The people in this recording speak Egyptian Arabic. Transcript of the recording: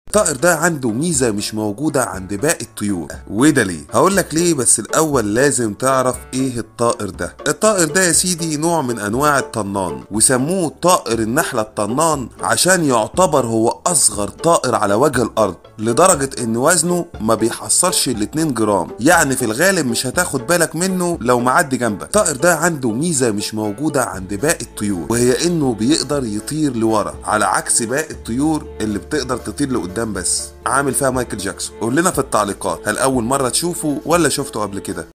الطائر ده عنده ميزة مش موجودة عند باقي الطيور وده ليه؟ هقول لك ليه بس الأول لازم تعرف إيه الطائر ده الطائر ده يا سيدي نوع من أنواع الطنان وسموه طائر النحلة الطنان عشان يعتبر هو أصغر طائر على وجه الأرض لدرجة إن وزنه ما بيحصلش ال 2 جرام يعني في الغالب مش هتاخد بالك منه لو معدي جنبك الطائر ده عنده ميزة مش موجودة عند باقي الطيور وهي إنه بيقدر يطير لورا على عكس باقي الطيور اللي بتقدر تطير لقدام بس عامل فيها مايكل جاكسون قول لنا في التعليقات هل أول مرة تشوفه ولا شفته قبل كده